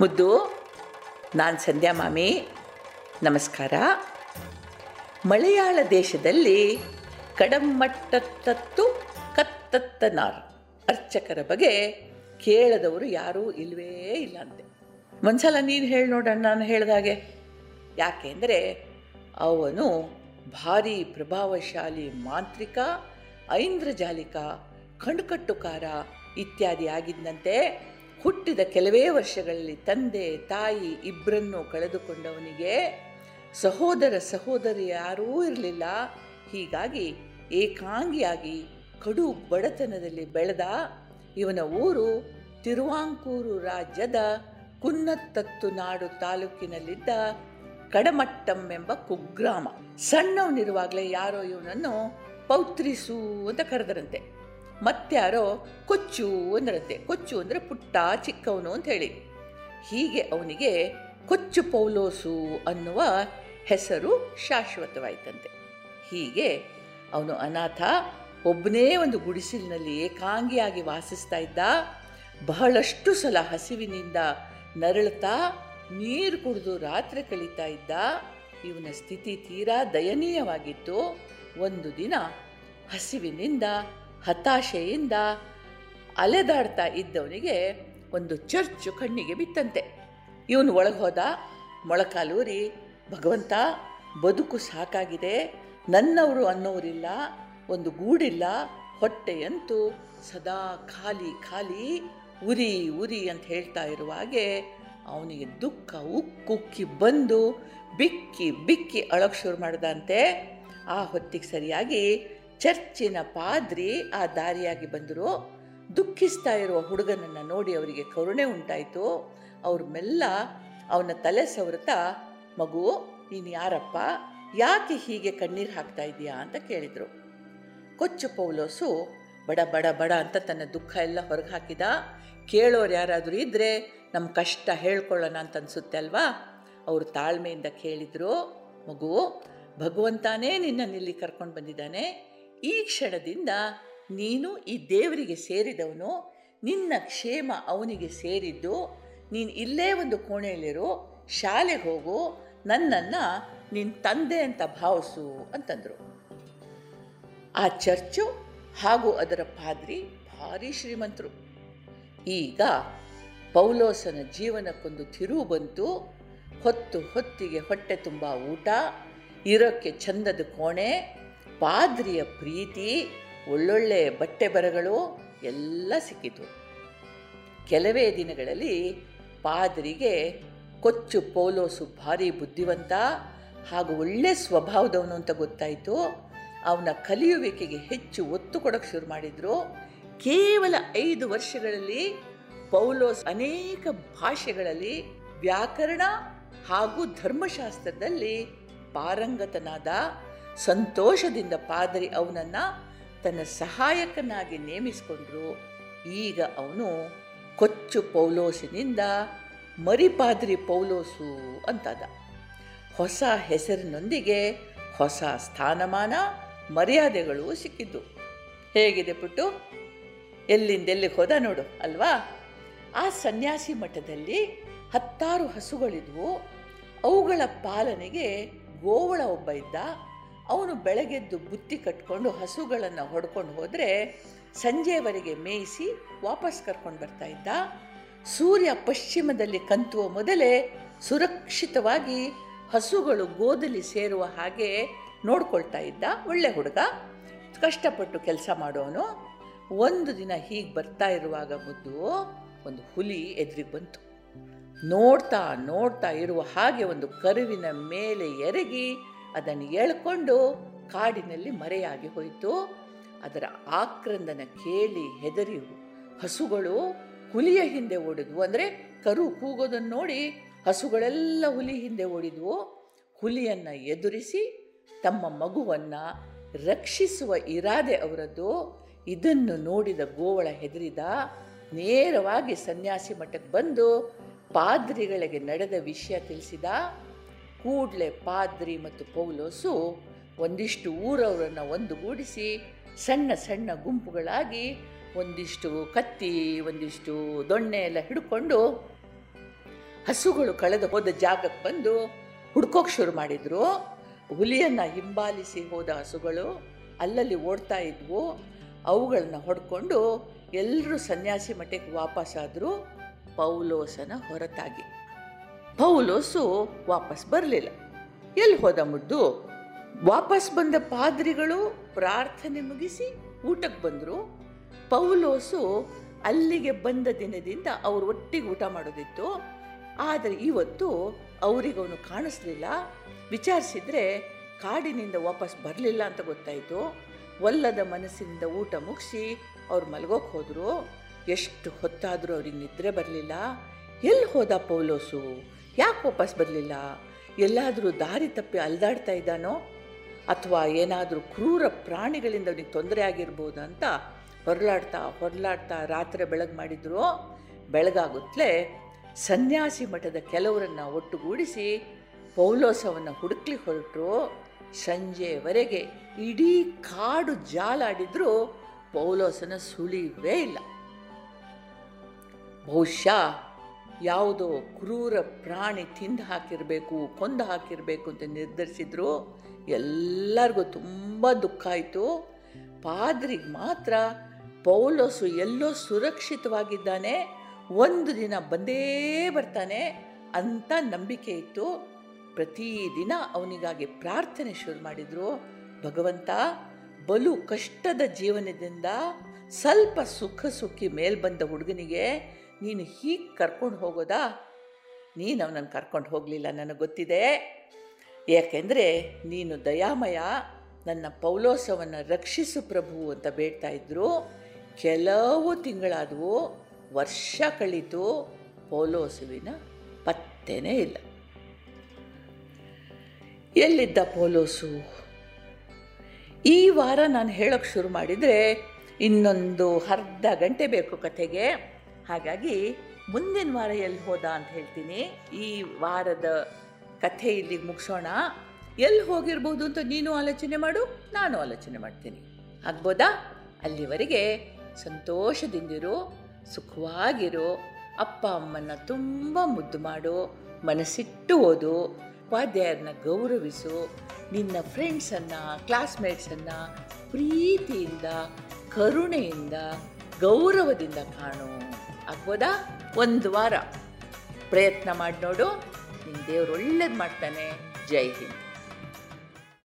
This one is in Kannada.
ಮುದ್ದು ನಾನು ಸಂಧ್ಯಾ ಮಾಮಿ ನಮಸ್ಕಾರ ಮಲಯಾಳ ದೇಶದಲ್ಲಿ ಕಡಮಟ್ಟತ್ತತ್ತು ಕತ್ತತ್ತನಾರ್ ಅರ್ಚಕರ ಬಗ್ಗೆ ಕೇಳದವರು ಯಾರೂ ಇಲ್ವೇ ಇಲ್ಲ ಅಂತೆ ಒಂದ್ಸಲ ನೀನು ಹೇಳಿ ನೋಡೋಣ ನಾನು ಹೇಳಿದಾಗೆ ಯಾಕೆಂದರೆ ಅವನು ಭಾರಿ ಪ್ರಭಾವಶಾಲಿ ಮಾಂತ್ರಿಕ ಐಂದ್ರಜಾಲಿಕ ಕಣ್ಕಟ್ಟುಕಾರ ಇತ್ಯಾದಿ ಆಗಿದ್ದಂತೆ ಹುಟ್ಟಿದ ಕೆಲವೇ ವರ್ಷಗಳಲ್ಲಿ ತಂದೆ ತಾಯಿ ಇಬ್ಬರನ್ನು ಕಳೆದುಕೊಂಡವನಿಗೆ ಸಹೋದರ ಸಹೋದರಿ ಯಾರೂ ಇರಲಿಲ್ಲ ಹೀಗಾಗಿ ಏಕಾಂಗಿಯಾಗಿ ಕಡು ಬಡತನದಲ್ಲಿ ಬೆಳೆದ ಇವನ ಊರು ತಿರುವಾಂಕೂರು ರಾಜ್ಯದ ಕುನ್ನತ್ತತ್ತು ನಾಡು ತಾಲೂಕಿನಲ್ಲಿದ್ದ ಕಡಮಟ್ಟಂ ಎಂಬ ಕುಗ್ರಾಮ ಸಣ್ಣವನಿರುವಾಗಲೇ ಯಾರೋ ಇವನನ್ನು ಪೌತ್ರಿಸು ಅಂತ ಕರೆದರಂತೆ ಮತ್ತಾರೋ ಕೊಚ್ಚು ಅಂದ್ರಂತೆ ಕೊಚ್ಚು ಅಂದರೆ ಪುಟ್ಟ ಚಿಕ್ಕವನು ಅಂತ ಹೇಳಿ ಹೀಗೆ ಅವನಿಗೆ ಕೊಚ್ಚು ಪೌಲೋಸು ಅನ್ನುವ ಹೆಸರು ಶಾಶ್ವತವಾಯಿತಂತೆ ಹೀಗೆ ಅವನು ಅನಾಥ ಒಬ್ಬನೇ ಒಂದು ಗುಡಿಸಿಲಿನಲ್ಲಿ ಏಕಾಂಗಿಯಾಗಿ ವಾಸಿಸ್ತಾ ಇದ್ದ ಬಹಳಷ್ಟು ಸಲ ಹಸಿವಿನಿಂದ ನರಳುತ್ತಾ ನೀರು ಕುಡಿದು ರಾತ್ರಿ ಕಳೀತಾ ಇದ್ದ ಇವನ ಸ್ಥಿತಿ ತೀರಾ ದಯನೀಯವಾಗಿತ್ತು ಒಂದು ದಿನ ಹಸಿವಿನಿಂದ ಹತಾಶೆಯಿಂದ ಅಲೆದಾಡ್ತಾ ಇದ್ದವನಿಗೆ ಒಂದು ಚರ್ಚು ಕಣ್ಣಿಗೆ ಬಿತ್ತಂತೆ ಇವನು ಒಳಗೆ ಹೋದ ಮೊಳಕಾಲೂರಿ ಭಗವಂತ ಬದುಕು ಸಾಕಾಗಿದೆ ನನ್ನವರು ಅನ್ನೋರಿಲ್ಲ ಒಂದು ಗೂಡಿಲ್ಲ ಹೊಟ್ಟೆಯಂತೂ ಸದಾ ಖಾಲಿ ಖಾಲಿ ಉರಿ ಉರಿ ಅಂತ ಹೇಳ್ತಾ ಇರುವಾಗೆ ಅವನಿಗೆ ದುಃಖ ಉಕ್ಕುಕ್ಕಿ ಬಂದು ಬಿಕ್ಕಿ ಬಿಕ್ಕಿ ಅಳಕ್ಕೆ ಶುರು ಮಾಡ್ದಂತೆ ಆ ಹೊತ್ತಿಗೆ ಸರಿಯಾಗಿ ಚರ್ಚಿನ ಪಾದ್ರಿ ಆ ದಾರಿಯಾಗಿ ಬಂದರು ದುಃಖಿಸ್ತಾ ಇರುವ ಹುಡುಗನನ್ನು ನೋಡಿ ಅವರಿಗೆ ಕರುಣೆ ಉಂಟಾಯಿತು ಅವ್ರ ಮೆಲ್ಲ ಅವನ ತಲೆ ಸವರುತ್ತಾ ಮಗು ನೀನು ಯಾರಪ್ಪ ಯಾಕೆ ಹೀಗೆ ಕಣ್ಣೀರು ಹಾಕ್ತಾ ಇದೀಯಾ ಅಂತ ಕೇಳಿದರು ಕೊಚ್ಚು ಪೌಲೋಸು ಬಡ ಬಡ ಬಡ ಅಂತ ತನ್ನ ದುಃಖ ಎಲ್ಲ ಹೊರಗೆ ಹಾಕಿದ ಕೇಳೋರು ಯಾರಾದರೂ ಇದ್ದರೆ ನಮ್ಮ ಕಷ್ಟ ಹೇಳ್ಕೊಳ್ಳೋಣ ಅಂತ ಅನಿಸುತ್ತೆ ಅಲ್ವಾ ಅವರು ತಾಳ್ಮೆಯಿಂದ ಕೇಳಿದರು ಮಗು ಭಗವಂತನೇ ನಿನ್ನನ್ನು ಇಲ್ಲಿ ಕರ್ಕೊಂಡು ಬಂದಿದ್ದಾನೆ ಈ ಕ್ಷಣದಿಂದ ನೀನು ಈ ದೇವರಿಗೆ ಸೇರಿದವನು ನಿನ್ನ ಕ್ಷೇಮ ಅವನಿಗೆ ಸೇರಿದ್ದು ನೀನು ಇಲ್ಲೇ ಒಂದು ಕೋಣೆಯಲ್ಲಿರು ಶಾಲೆಗೆ ಹೋಗು ನನ್ನನ್ನು ನಿನ್ನ ತಂದೆ ಅಂತ ಭಾವಿಸು ಅಂತಂದರು ಆ ಚರ್ಚು ಹಾಗೂ ಅದರ ಪಾದ್ರಿ ಭಾರಿ ಶ್ರೀಮಂತರು ಈಗ ಪೌಲೋಸನ ಜೀವನಕ್ಕೊಂದು ತಿರುವು ಬಂತು ಹೊತ್ತು ಹೊತ್ತಿಗೆ ಹೊಟ್ಟೆ ತುಂಬ ಊಟ ಇರೋಕ್ಕೆ ಚಂದದ ಕೋಣೆ ಪಾದ್ರಿಯ ಪ್ರೀತಿ ಒಳ್ಳೊಳ್ಳೆ ಬಟ್ಟೆ ಬರಗಳು ಎಲ್ಲ ಸಿಕ್ಕಿತು ಕೆಲವೇ ದಿನಗಳಲ್ಲಿ ಪಾದ್ರಿಗೆ ಕೊಚ್ಚು ಪೌಲೋಸು ಭಾರಿ ಬುದ್ಧಿವಂತ ಹಾಗೂ ಒಳ್ಳೆ ಸ್ವಭಾವದವನು ಅಂತ ಗೊತ್ತಾಯಿತು ಅವನ ಕಲಿಯುವಿಕೆಗೆ ಹೆಚ್ಚು ಒತ್ತು ಕೊಡೋಕ್ಕೆ ಶುರು ಮಾಡಿದರು ಕೇವಲ ಐದು ವರ್ಷಗಳಲ್ಲಿ ಪೌಲೋಸ್ ಅನೇಕ ಭಾಷೆಗಳಲ್ಲಿ ವ್ಯಾಕರಣ ಹಾಗೂ ಧರ್ಮಶಾಸ್ತ್ರದಲ್ಲಿ ಪಾರಂಗತನಾದ ಸಂತೋಷದಿಂದ ಪಾದರಿ ಅವನನ್ನು ತನ್ನ ಸಹಾಯಕನಾಗಿ ನೇಮಿಸಿಕೊಂಡ್ರು ಈಗ ಅವನು ಕೊಚ್ಚು ಪೌಲೋಸಿನಿಂದ ಮರಿಪಾದ್ರಿ ಪೌಲೋಸು ಅಂತಾದ ಹೊಸ ಹೆಸರಿನೊಂದಿಗೆ ಹೊಸ ಸ್ಥಾನಮಾನ ಮರ್ಯಾದೆಗಳು ಸಿಕ್ಕಿದ್ದು ಹೇಗಿದೆ ಪುಟ್ಟು ಎಲ್ಲಿಂದೆಲ್ಲಿಗೆ ಹೋದ ನೋಡು ಅಲ್ವಾ ಆ ಸನ್ಯಾಸಿ ಮಠದಲ್ಲಿ ಹತ್ತಾರು ಹಸುಗಳಿದ್ವು ಅವುಗಳ ಪಾಲನೆಗೆ ಗೋವಳ ಒಬ್ಬ ಇದ್ದ ಅವನು ಬೆಳಗ್ಗೆದ್ದು ಬುತ್ತಿ ಕಟ್ಕೊಂಡು ಹಸುಗಳನ್ನು ಹೊಡ್ಕೊಂಡು ಹೋದರೆ ಸಂಜೆವರೆಗೆ ಮೇಯಿಸಿ ವಾಪಸ್ ಕರ್ಕೊಂಡು ಬರ್ತಾ ಇದ್ದ ಸೂರ್ಯ ಪಶ್ಚಿಮದಲ್ಲಿ ಕಂತುವ ಮೊದಲೇ ಸುರಕ್ಷಿತವಾಗಿ ಹಸುಗಳು ಗೋದಲ್ಲಿ ಸೇರುವ ಹಾಗೆ ನೋಡ್ಕೊಳ್ತಾ ಇದ್ದ ಒಳ್ಳೆ ಹುಡುಗ ಕಷ್ಟಪಟ್ಟು ಕೆಲಸ ಮಾಡೋನು ಒಂದು ದಿನ ಹೀಗೆ ಬರ್ತಾ ಇರುವಾಗ ಮುದ್ದು ಒಂದು ಹುಲಿ ಎದುರಿಗೆ ಬಂತು ನೋಡ್ತಾ ನೋಡ್ತಾ ಇರುವ ಹಾಗೆ ಒಂದು ಕರುವಿನ ಮೇಲೆ ಎರಗಿ ಅದನ್ನು ಎಳ್ಕೊಂಡು ಕಾಡಿನಲ್ಲಿ ಮರೆಯಾಗಿ ಹೋಯಿತು ಅದರ ಆಕ್ರಂದನ ಕೇಳಿ ಹೆದರಿ ಹಸುಗಳು ಹುಲಿಯ ಹಿಂದೆ ಓಡಿದ್ವು ಅಂದರೆ ಕರು ಕೂಗೋದನ್ನು ನೋಡಿ ಹಸುಗಳೆಲ್ಲ ಹುಲಿ ಹಿಂದೆ ಓಡಿದ್ವು ಹುಲಿಯನ್ನು ಎದುರಿಸಿ ತಮ್ಮ ಮಗುವನ್ನು ರಕ್ಷಿಸುವ ಇರಾದೆ ಅವರದ್ದು ಇದನ್ನು ನೋಡಿದ ಗೋವಳ ಹೆದರಿದ ನೇರವಾಗಿ ಸನ್ಯಾಸಿ ಮಠಕ್ಕೆ ಬಂದು ಪಾದ್ರಿಗಳಿಗೆ ನಡೆದ ವಿಷಯ ತಿಳಿಸಿದ ಕೂಡಲೇ ಪಾದ್ರಿ ಮತ್ತು ಪೌಲೋಸು ಒಂದಿಷ್ಟು ಊರವರನ್ನು ಒಂದುಗೂಡಿಸಿ ಸಣ್ಣ ಸಣ್ಣ ಗುಂಪುಗಳಾಗಿ ಒಂದಿಷ್ಟು ಕತ್ತಿ ಒಂದಿಷ್ಟು ದೊಣ್ಣೆ ಎಲ್ಲ ಹಿಡ್ಕೊಂಡು ಹಸುಗಳು ಕಳೆದು ಹೋದ ಜಾಗಕ್ಕೆ ಬಂದು ಹುಡ್ಕೋಕ್ ಶುರು ಮಾಡಿದ್ರು ಹುಲಿಯನ್ನ ಹಿಂಬಾಲಿಸಿ ಹೋದ ಹಸುಗಳು ಅಲ್ಲಲ್ಲಿ ಓಡ್ತಾ ಇದ್ವು ಅವುಗಳನ್ನ ಹೊಡ್ಕೊಂಡು ಎಲ್ಲರೂ ಸನ್ಯಾಸಿ ಮಠಕ್ಕೆ ವಾಪಸ್ಸಾದರು ಪೌಲೋಸನ ಹೊರತಾಗಿ ಪೌಲೋಸು ವಾಪಸ್ ಬರಲಿಲ್ಲ ಎಲ್ಲಿ ಹೋದ ಮುದ್ದು ವಾಪಸ್ ಬಂದ ಪಾದ್ರಿಗಳು ಪ್ರಾರ್ಥನೆ ಮುಗಿಸಿ ಊಟಕ್ಕೆ ಬಂದರು ಪೌಲೋಸು ಅಲ್ಲಿಗೆ ಬಂದ ದಿನದಿಂದ ಅವರು ಒಟ್ಟಿಗೆ ಊಟ ಮಾಡೋದಿತ್ತು ಆದರೆ ಇವತ್ತು ಅವರಿಗವನು ಕಾಣಿಸ್ಲಿಲ್ಲ ವಿಚಾರಿಸಿದ್ರೆ ಕಾಡಿನಿಂದ ವಾಪಸ್ ಬರಲಿಲ್ಲ ಅಂತ ಗೊತ್ತಾಯಿತು ಒಲ್ಲದ ಮನಸ್ಸಿನಿಂದ ಊಟ ಮುಗಿಸಿ ಅವ್ರು ಮಲ್ಗೋಕೆ ಹೋದರು ಎಷ್ಟು ಹೊತ್ತಾದರೂ ಅವ್ರಿಗೆ ನಿದ್ರೆ ಬರಲಿಲ್ಲ ಎಲ್ಲಿ ಹೋದ ಪೌಲೋಸು ಯಾಕೆ ವಾಪಸ್ ಬರಲಿಲ್ಲ ಎಲ್ಲಾದರೂ ದಾರಿ ತಪ್ಪಿ ಅಲ್ದಾಡ್ತಾ ಇದ್ದಾನೋ ಅಥವಾ ಏನಾದರೂ ಕ್ರೂರ ಪ್ರಾಣಿಗಳಿಂದ ಅವನಿಗೆ ತೊಂದರೆ ಆಗಿರ್ಬೋದು ಅಂತ ಹೊರಲಾಡ್ತಾ ಹೊರಲಾಡ್ತಾ ರಾತ್ರಿ ಬೆಳಗ್ಗೆ ಮಾಡಿದ್ರು ಬೆಳಗಾಗುತ್ತಲೇ ಸನ್ಯಾಸಿ ಮಠದ ಕೆಲವರನ್ನು ಒಟ್ಟುಗೂಡಿಸಿ ಪೌಲೋಸವನ್ನು ಹುಡುಕ್ಲಿಕ್ಕೆ ಹೊರಟರು ಸಂಜೆಯವರೆಗೆ ಇಡೀ ಕಾಡು ಜಾಲಾಡಿದ್ರು ಪೌಲೋಸನ ಸುಳಿವೇ ಇಲ್ಲ ಬಹುಶಃ ಯಾವುದೋ ಕ್ರೂರ ಪ್ರಾಣಿ ತಿಂದು ಹಾಕಿರಬೇಕು ಕೊಂದು ಹಾಕಿರಬೇಕು ಅಂತ ನಿರ್ಧರಿಸಿದ್ರು ಎಲ್ಲರಿಗೂ ತುಂಬ ದುಃಖ ಆಯಿತು ಪಾದ್ರಿಗೆ ಮಾತ್ರ ಪೌಲೋಸು ಎಲ್ಲೋ ಸುರಕ್ಷಿತವಾಗಿದ್ದಾನೆ ಒಂದು ದಿನ ಬಂದೇ ಬರ್ತಾನೆ ಅಂತ ನಂಬಿಕೆ ಇತ್ತು ಪ್ರತಿದಿನ ಅವನಿಗಾಗಿ ಪ್ರಾರ್ಥನೆ ಶುರು ಮಾಡಿದರು ಭಗವಂತ ಬಲು ಕಷ್ಟದ ಜೀವನದಿಂದ ಸ್ವಲ್ಪ ಸುಖ ಸುಖಿ ಮೇಲ್ ಬಂದ ಹುಡುಗನಿಗೆ ನೀನು ಹೀಗೆ ಕರ್ಕೊಂಡು ಹೋಗೋದಾ ನೀನು ಅವನನ್ನು ಕರ್ಕೊಂಡು ಹೋಗಲಿಲ್ಲ ನನಗೆ ಗೊತ್ತಿದೆ ಯಾಕೆಂದರೆ ನೀನು ದಯಾಮಯ ನನ್ನ ಪೌಲೋಸವನ್ನು ರಕ್ಷಿಸು ಪ್ರಭು ಅಂತ ಬೇಡ್ತಾ ಇದ್ರು ಕೆಲವು ತಿಂಗಳಾದವು ವರ್ಷ ಕಳೀತು ಪೌಲೋಸುವಿನ ಪತ್ತೆನೇ ಇಲ್ಲ ಎಲ್ಲಿದ್ದ ಪೋಲೋಸು ಈ ವಾರ ನಾನು ಹೇಳೋಕ್ಕೆ ಶುರು ಮಾಡಿದರೆ ಇನ್ನೊಂದು ಅರ್ಧ ಗಂಟೆ ಬೇಕು ಕಥೆಗೆ ಹಾಗಾಗಿ ಮುಂದಿನ ವಾರ ಎಲ್ಲಿ ಹೋದ ಅಂತ ಹೇಳ್ತೀನಿ ಈ ವಾರದ ಕಥೆ ಇಲ್ಲಿಗೆ ಮುಗಿಸೋಣ ಎಲ್ಲಿ ಹೋಗಿರ್ಬೋದು ಅಂತ ನೀನು ಆಲೋಚನೆ ಮಾಡು ನಾನು ಆಲೋಚನೆ ಮಾಡ್ತೀನಿ ಆಗ್ಬೋದಾ ಅಲ್ಲಿವರೆಗೆ ಸಂತೋಷದಿಂದಿರು ಸುಖವಾಗಿರು ಅಪ್ಪ ಅಮ್ಮನ ತುಂಬ ಮುದ್ದು ಮಾಡು ಮನಸ್ಸಿಟ್ಟು ಓದು ಉಪಾಧ್ಯಾಯರನ್ನ ಗೌರವಿಸು ನಿನ್ನ ಫ್ರೆಂಡ್ಸನ್ನು ಕ್ಲಾಸ್ಮೇಟ್ಸನ್ನು ಪ್ರೀತಿಯಿಂದ ಕರುಣೆಯಿಂದ ಗೌರವದಿಂದ ಕಾಣು ಆಗ್ಬೋದಾ ಒಂದು ವಾರ ಪ್ರಯತ್ನ ಮಾಡಿ ನೋಡು ನಿನ್ನ ದೇವ್ರು ಒಳ್ಳೇದು ಮಾಡ್ತಾನೆ ಜೈ ಹಿಂದ್